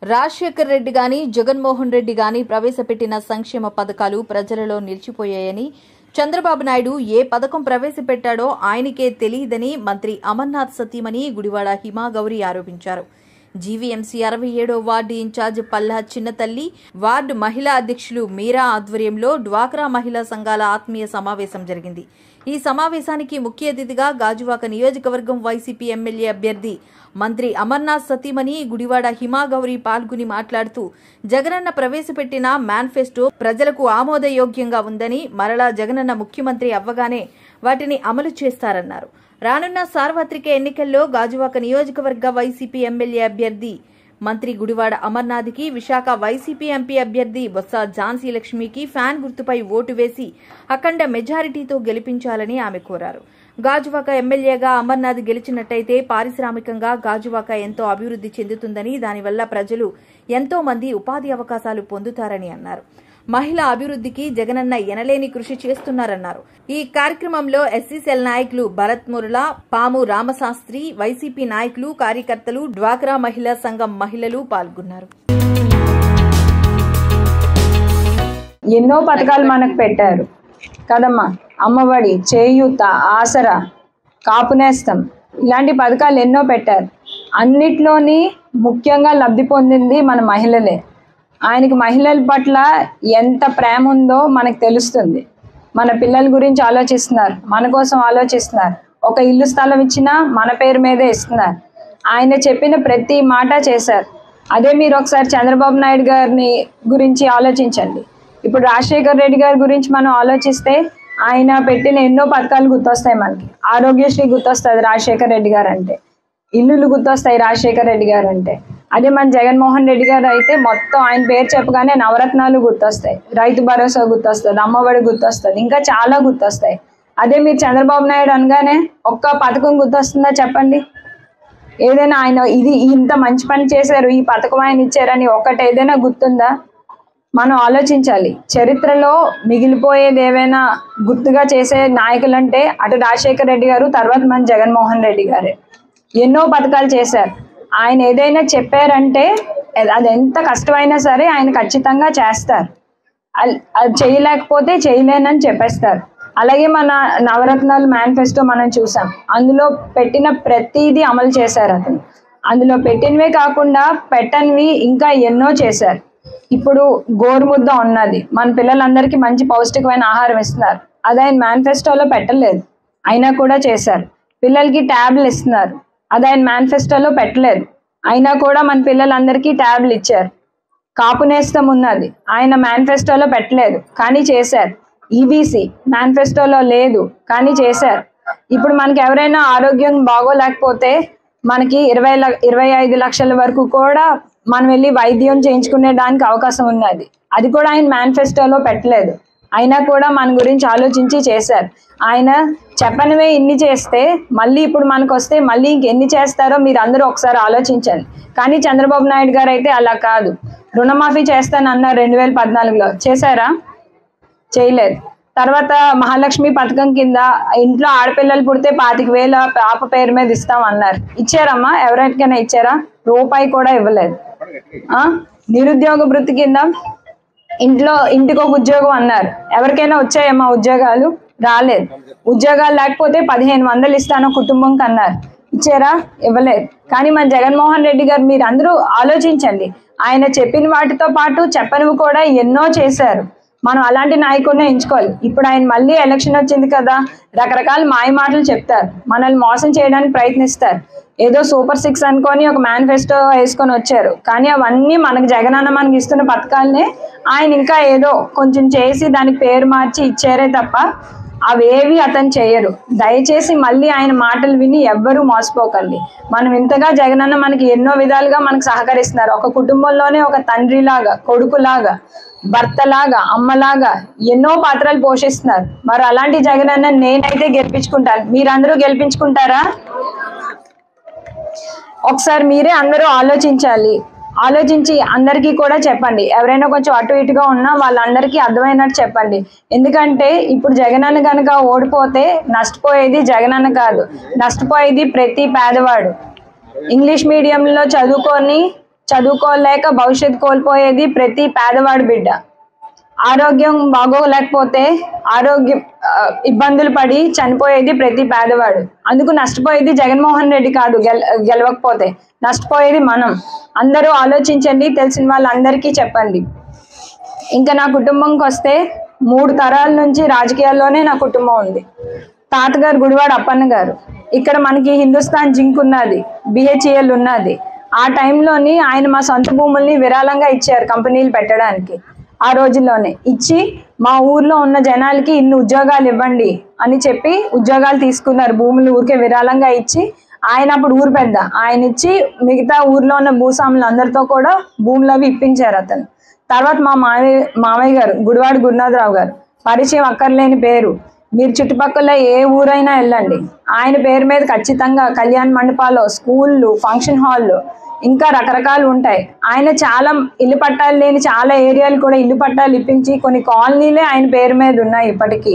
రాజశేఖర్ రెడ్డి గాని జగన్మోహన్ రెడ్డి గాని ప్రవేశపెట్టిన సంక్షేమ పథకాలు ప్రజలలో నిలిచిపోయాయని చంద్రబాబు నాయుడు ఏ పథకం ప్రవేశపెట్టాడో ఆయనకే తెలియదని మంత్రి అమర్నాథ్ సతీమణి గుడివాడ హిమాగౌరి ఆరోపించారు జీవీఎంసీ అరవై ఏడో ward in charge Palla Chinnathalli ward మహిళా అధ్యక్షులు మీరా ఆధ్వర్యంలో డ్వాక్రా మహిళా సంఘాల ఆత్మీయ సమావేశం జరిగింది ఈ సమావేశానికి ముఖ్య అతిథిగా గాజువాక నియోజకవర్గం వైసీపీ ఎమ్మెల్యే అభ్యర్థి మంత్రి అమర్నాథ్ సతీమణి గుడివాడ హిమాగౌరి పాల్గొని మాట్లాడుతూ జగనన్న ప్రవేశపెట్టిన మేనిఫెస్టో ప్రజలకు ఆమోదయోగ్యంగా ఉందని మరలా జగనన్న ముఖ్యమంత్రి అవ్వగానే వాటిని అమలు చేస్తారన్నారు రానున్న సార్వత్రిక ఎన్నికల్లో గాజువాక నియోజకవర్గ వైసీపీ ఎమ్మెల్యే అభ్యర్థి మంత్రి గుడివాడ అమర్నాథ్కి విశాఖ వైసీపీ ఎంపీ అభ్యర్థి బొత్స ఝాన్సీ లక్ష్మికి ఫ్యాన్ గుర్తుపై ఓటు వేసి అఖండ మెజారిటీతో గెలిపించాలని ఆమె కోరారు గాజువాక ఎమ్మెల్యేగా అమర్నాథ్ గెలిచినట్టయితే పారిశ్రామికంగా గాజువాక ఎంతో అభివృద్ధి చెందుతుందని దానివల్ల ప్రజలు ఎంతో మంది ఉపాధి అవకాశాలు పొందుతారని అన్నారు మహిళా అభివృద్ధికి జగనన్న ఎనలేని కృషి చేస్తున్నారన్నారు ఈ కార్యక్రమంలో ఎస్సీసెల్ నాయకులు భరత్ మురళ పాము రామశాస్త్రి వైసీపీ నాయకులు కార్యకర్తలు డ్వాక్రా మహిళా సంఘం మహిళలు పాల్గొన్నారు ఎన్నో పథకాలు మనకు పెట్టారు కదమ్మా అమ్మఒడి చేయూత ఆసరా కాపునేస్తం ఇలాంటి పథకాలు ఎన్నో పెట్టారు అన్నిట్లోని ముఖ్యంగా లబ్ధి పొందింది మన మహిళలే ఆయనకి మహిళల పట్ల ఎంత ప్రేమ ఉందో మనకు తెలుస్తుంది మన పిల్లల గురించి ఆలోచిస్తున్నారు మన కోసం ఆలోచిస్తున్నారు ఒక ఇల్లు స్థలం ఇచ్చినా మన పేరు మీదే ఇస్తున్నారు ఆయన చెప్పిన ప్రతి మాట చేశారు అదే మీరు ఒకసారి చంద్రబాబు నాయుడు గారిని గురించి ఆలోచించండి ఇప్పుడు రాజశేఖర్ రెడ్డి గారి గురించి మనం ఆలోచిస్తే ఆయన పెట్టిన ఎన్నో పథకాలు గుర్తొస్తాయి మనకి ఆరోగ్యశ్రీ గుర్తొస్తుంది రాజశేఖర్ రెడ్డి గారు అంటే ఇల్లులు గుర్తొస్తాయి రాజశేఖర్ రెడ్డి గారు అంటే అదే మన జగన్మోహన్ రెడ్డి గారు అయితే మొత్తం ఆయన పేరు చెప్పగానే నవరత్నాలు గుర్తొస్తాయి రైతు భరోసా గుర్తొస్తుంది అమ్మఒడి గుర్తొస్తుంది ఇంకా చాలా గుర్తొస్తాయి అదే మీరు చంద్రబాబు నాయుడు అనగానే ఒక్క పథకం గుర్తొస్తుందా చెప్పండి ఏదైనా ఆయన ఇది ఇంత మంచి పని చేశారు ఈ పథకం ఆయన ఇచ్చారని ఒకటి ఏదైనా గుర్తుందా మనం ఆలోచించాలి చరిత్రలో మిగిలిపోయేది ఏవైనా గుర్తుగా చేసే నాయకులంటే అటు రాజశేఖర రెడ్డి గారు తర్వాత మన జగన్మోహన్ రెడ్డి గారే ఎన్నో పథకాలు చేశారు ఆయన ఏదైనా చెప్పారంటే అది ఎంత కష్టమైనా సరే ఆయన ఖచ్చితంగా చేస్తారు అల్- అది చేయలేకపోతే చేయలేనని చెప్పేస్తారు అలాగే మన నవరత్నాలు మేనిఫెస్టో మనం చూసాం అందులో పెట్టిన ప్రతిదీ అమలు చేశారు అతను అందులో పెట్టినవే కాకుండా పెట్టనివి ఇంకా ఎన్నో చేశారు ఇప్పుడు గోరుముద్ద ఉన్నది మన పిల్లలందరికీ మంచి పౌష్టికమైన ఆహారం ఇస్తున్నారు అది ఆయన మేనిఫెస్టోలో పెట్టలేదు అయినా కూడా చేశారు పిల్లలకి ట్యాబ్లు ఇస్తున్నారు అది ఆయన మేనిఫెస్టోలో పెట్టలేదు అయినా కూడా మన పిల్లలందరికీ ట్యాబ్లు ఇచ్చారు కాపు నేస్తం ఉన్నది ఆయన మేనిఫెస్టోలో పెట్టలేదు కానీ చేశారు ఈబీసీ మేనిఫెస్టోలో లేదు కానీ చేశారు ఇప్పుడు మనకి ఎవరైనా ఆరోగ్యం బాగోలేకపోతే మనకి ఇరవై ల ఇరవై ఐదు లక్షల వరకు కూడా మనం వెళ్ళి వైద్యం చేయించుకునే దానికి అవకాశం ఉన్నది అది కూడా ఆయన మేనిఫెస్టోలో పెట్టలేదు అయినా కూడా మన గురించి ఆలోచించి చేశారు ఆయన చెప్పనివే ఇన్ని చేస్తే మళ్ళీ ఇప్పుడు మనకు వస్తే మళ్ళీ ఇంకెన్ని చేస్తారో మీరు అందరూ ఒకసారి ఆలోచించండి కానీ చంద్రబాబు నాయుడు గారు అయితే అలా కాదు రుణమాఫీ చేస్తానన్నారు రెండు వేల పద్నాలుగులో చేశారా చేయలేదు తర్వాత మహాలక్ష్మి పథకం కింద ఇంట్లో ఆడపిల్లలు పుడితే పాతిక వేల పాప పేరు మీద ఇస్తాం అన్నారు ఇచ్చారమ్మా ఎవరికైనా ఇచ్చారా రూపాయి కూడా ఇవ్వలేదు ఆ? నిరుద్యోగ వృత్తి కింద ఇంట్లో ఇంటికి ఒక ఉద్యోగం అన్నారు ఎవరికైనా వచ్చాయమ్మా ఉద్యోగాలు రాలేదు ఉద్యోగాలు లేకపోతే పదిహేను వందలు ఇస్తాను కుటుంబంకి అన్నారు ఇచ్చారా ఇవ్వలేదు కానీ మన జగన్మోహన్ రెడ్డి గారు మీరు అందరూ ఆలోచించండి ఆయన చెప్పిన వాటితో పాటు చెప్పనివి కూడా ఎన్నో చేశారు మనం అలాంటి నాయకుడినే ఎంచుకోవాలి ఇప్పుడు ఆయన మళ్ళీ ఎలక్షన్ వచ్చింది కదా రకరకాల మాయ మాటలు చెప్తారు మనల్ని మోసం చేయడానికి ప్రయత్నిస్తారు ఏదో సూపర్ సిక్స్ అనుకొని ఒక మేనిఫెస్టో వేసుకొని వచ్చారు కానీ అవన్నీ మనకు జగనన్న మనకి ఇస్తున్న పథకాలనే ఆయన ఇంకా ఏదో కొంచెం చేసి దానికి పేరు మార్చి ఇచ్చారే తప్ప అవేవి అతను చేయరు దయచేసి మళ్ళీ ఆయన మాటలు విని ఎవ్వరూ మోసపోకండి మనం ఇంతగా జగనన్న మనకి ఎన్నో విధాలుగా మనకు సహకరిస్తున్నారు ఒక కుటుంబంలోనే ఒక తండ్రిలాగా కొడుకులాగా భర్తలాగా అమ్మలాగా ఎన్నో పాత్రలు పోషిస్తున్నారు మరి అలాంటి జగనన్న నేనైతే గెలిపించుకుంటాను మీరందరూ గెలిపించుకుంటారా ఒకసారి మీరే అందరూ ఆలోచించాలి ఆలోచించి అందరికీ కూడా చెప్పండి ఎవరైనా కొంచెం అటు ఇటుగా ఉన్నా వాళ్ళందరికీ అర్థమైనట్టు చెప్పండి ఎందుకంటే ఇప్పుడు జగనన్న కనుక ఓడిపోతే నష్టపోయేది జగనన్న కాదు నష్టపోయేది ప్రతి పేదవాడు ఇంగ్లీష్ మీడియంలో చదువుకొని చదువుకోలేక భవిష్యత్తు కోల్పోయేది ప్రతి పేదవాడి బిడ్డ ఆరోగ్యం బాగోలేకపోతే ఆరోగ్యం ఆ, ఇబ్బందులు పడి చనిపోయేది ప్రతి పేదవాడు అందుకు నష్టపోయేది జగన్మోహన్ రెడ్డి కాదు గెల గెలవకపోతే నష్టపోయేది మనం అందరూ ఆలోచించండి తెలిసిన వాళ్ళందరికీ చెప్పండి ఇంకా నా కుటుంబంకి వస్తే మూడు తరాల నుంచి రాజకీయాల్లోనే నా కుటుంబం ఉంది తాతగారు గుడివాడ అప్పన్న గారు ఇక్కడ మనకి హిందుస్థాన్ జింక్ ఉన్నది బిహెచ్ఈఎల్ ఉన్నది ఆ టైంలోని ఆయన మా సొంత భూముల్ని విరాళంగా ఇచ్చారు కంపెనీలు పెట్టడానికి ఆ రోజుల్లోనే ఇచ్చి మా ఊర్లో ఉన్న జనాలకి ఇన్ని ఉద్యోగాలు ఇవ్వండి అని చెప్పి ఉద్యోగాలు తీసుకున్నారు భూములు ఊరికే విరాళంగా ఇచ్చి ఆయన అప్పుడు ఊరు పెద్ద ఆయన ఇచ్చి మిగతా ఊర్లో ఉన్న భూస్వాములు అందరితో కూడా భూములు అవి ఇప్పించారు అతను తర్వాత మా మావయ్య మావయ్య గారు గుడివాడ గురునాథరావు గారు పరిచయం అక్కర్లేని పేరు మీరు చుట్టుపక్కల ఏ ఊరైనా వెళ్ళండి ఆయన పేరు మీద ఖచ్చితంగా కళ్యాణ మండపాలు స్కూళ్ళు ఫంక్షన్ హాల్లు ఇంకా రకరకాలు ఉంటాయి ఆయన చాలా ఇల్లు పట్టాలు లేని చాలా ఏరియాలు కూడా ఇల్లు పట్టాలు ఇప్పించి కొన్ని కాలనీలే ఆయన పేరు మీద ఉన్నాయి ఇప్పటికీ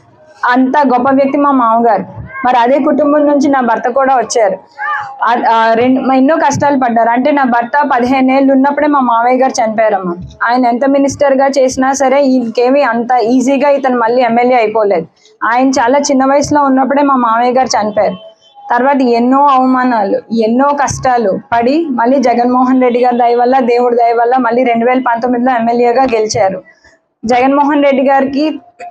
అంత గొప్ప వ్యక్తి మా మామగారు మరి అదే కుటుంబం నుంచి నా భర్త కూడా వచ్చారు ఆ- ఆ రెండు మా ఎన్నో కష్టాలు పడ్డారు అంటే నా భర్త పదిహేను ఏళ్ళు ఉన్నప్పుడే మా మామయ్య గారు చనిపోయారమ్మా ఆయన ఎంత మినిస్టర్ గా చేసినా సరే ఇంకేమీ అంత ఈజీగా ఇతను మళ్ళీ ఎమ్మెల్యే అయిపోలేదు ఆయన చాలా చిన్న వయసులో ఉన్నప్పుడే మా మామయ్య గారు చనిపోయారు తర్వాత ఎన్నో అవమానాలు ఎన్నో కష్టాలు పడి మళ్ళీ జగన్మోహన్ రెడ్డి గారి దయ వల్ల దేవుడి దయ వల్ల మళ్ళీ రెండు వేల పంతొమ్మిదిలో ఎమ్మెల్యేగా గెలిచారు జగన్మోహన్ రెడ్డి గారికి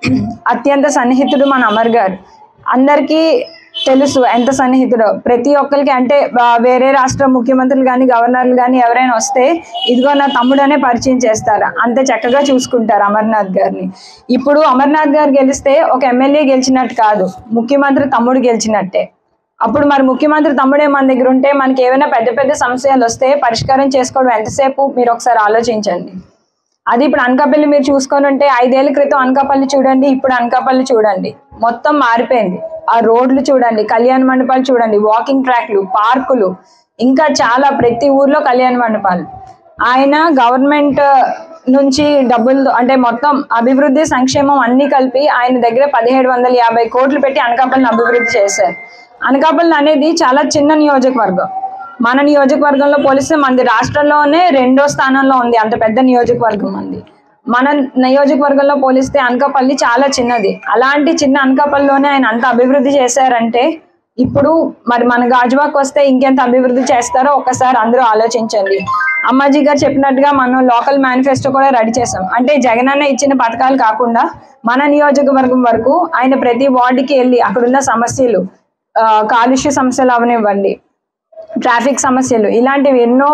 అత్యంత సన్నిహితుడు మన అమర్ గారు అందరికీ తెలుసు ఎంత సన్నిహితుడో ప్రతి ఒక్కరికి అంటే ఆ, వేరే రాష్ట్ర ముఖ్యమంత్రులు కానీ గవర్నర్లు కానీ ఎవరైనా వస్తే ఇదిగో నా తమ్ముడనే పరిచయం చేస్తారు అంత చక్కగా చూసుకుంటారు అమర్నాథ్ గారిని ఇప్పుడు అమర్నాథ్ గారు గెలిస్తే ఒక ఎమ్మెల్యే గెలిచినట్టు కాదు ముఖ్యమంత్రి తమ్ముడు గెలిచినట్టే అప్పుడు మరి ముఖ్యమంత్రి తమ్ముడే మన దగ్గర ఉంటే మనకి ఏమైనా పెద్ద పెద్ద సమస్యలు వస్తే పరిష్కారం చేసుకోవడం ఎంతసేపు మీరు ఒకసారి ఆలోచించండి అది ఇప్పుడు అనకాపల్లి మీరు చూసుకొని ఉంటే ఐదేళ్ల క్రితం అనకాపల్లి చూడండి ఇప్పుడు అనకాపల్లి చూడండి మొత్తం మారిపోయింది ఆ రోడ్లు చూడండి కళ్యాణ మండపాలు చూడండి వాకింగ్ ట్రాక్లు పార్కులు ఇంకా చాలా ప్రతి ఊర్లో కళ్యాణ మండపాలు ఆయన గవర్నమెంట్ నుంచి డబ్బులు అంటే మొత్తం అభివృద్ధి సంక్షేమం అన్ని కలిపి ఆయన దగ్గర పదిహేడు వందల యాభై కోట్లు పెట్టి అనకాపల్లిని అభివృద్ధి చేశారు అనకాపల్లి అనేది చాలా చిన్న నియోజకవర్గం మన నియోజకవర్గంలో పోలిస్తే మనది రాష్ట్రంలోనే రెండో స్థానంలో ఉంది అంత పెద్ద నియోజకవర్గం మంది మన నియోజకవర్గంలో పోలిస్తే అనకాపల్లి చాలా చిన్నది అలాంటి చిన్న అనకాపల్లిలోనే ఆయన అంత అభివృద్ధి చేశారంటే ఇప్పుడు మరి మన గాజువాక్ వస్తే ఇంకెంత అభివృద్ధి చేస్తారో ఒక్కసారి అందరూ ఆలోచించండి అమ్మాజీ గారు చెప్పినట్టుగా మనం లోకల్ మేనిఫెస్టో కూడా రెడీ చేసాం అంటే జగన్ అన్న ఇచ్చిన పథకాలు కాకుండా మన నియోజకవర్గం వరకు ఆయన ప్రతి వార్డుకి వెళ్ళి అక్కడున్న సమస్యలు ఆ, కాలుష్య సమస్యలు అవనివ్వండి ట్రాఫిక్ సమస్యలు ఇలాంటివి ఎన్నో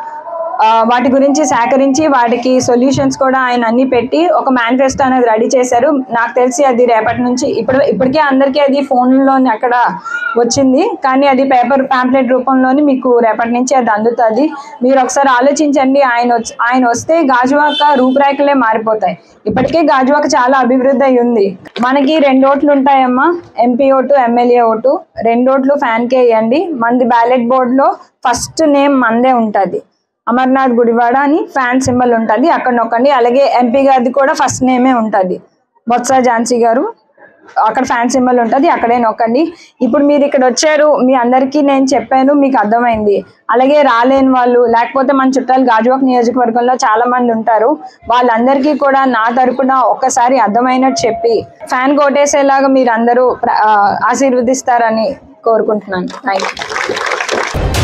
ఆ, వాటి గురించి సేకరించి వాటికి సొల్యూషన్స్ కూడా ఆయన అన్ని పెట్టి ఒక మేనిఫెస్టో అనేది రెడీ చేశారు నాకు తెలిసి అది రేపటి నుంచి ఇప్పుడు ఇప్పటికే అందరికీ అది ఫోన్లోని అక్కడ వచ్చింది కానీ అది పేపర్ ప్యాంప్లెట్ రూపంలోని మీకు రేపటి నుంచి అది అందుతుంది మీరు ఒకసారి ఆలోచించండి ఆయన వచ్చి ఆయన వస్తే గాజువాక రూపురేఖలే మారిపోతాయి ఇప్పటికే గాజువాక చాలా అభివృద్ధి అయి ఉంది మనకి రెండు ఓట్లు ఉంటాయమ్మా ఎంపీ ఓటు ఎమ్మెల్యే ఓటు రెండు ఓట్లు ఫ్యాన్కే వేయండి మనది బ్యాలెట్ బోర్డులో ఫస్ట్ నేమ్ మందే ఉంటుంది అమర్నాథ్ గుడివాడ అని ఫ్యాన్ సింబల్ ఉంటుంది అక్కడ నొక్కండి అలాగే ఎంపీ గారిది కూడా ఫస్ట్ నేమే ఉంటుంది బొత్స ఝాన్సీ గారు అక్కడ ఫ్యాన్ సింబల్ ఉంటుంది అక్కడే నొక్కండి ఇప్పుడు మీరు ఇక్కడ వచ్చారు మీ అందరికీ నేను చెప్పాను మీకు అర్థమైంది అలాగే రాలేని వాళ్ళు లేకపోతే మన చుట్టాలు గాజువాక్ నియోజకవర్గంలో చాలా మంది ఉంటారు వాళ్ళందరికీ కూడా నా తరపున ఒక్కసారి అర్థమైనట్టు చెప్పి ఫ్యాన్ కొట్టేసేలాగా మీరు అందరూ ప్ర- ఆ, ఆశీర్వదిస్తారని కోరుకుంటున్నాను థ్యాంక్ యూ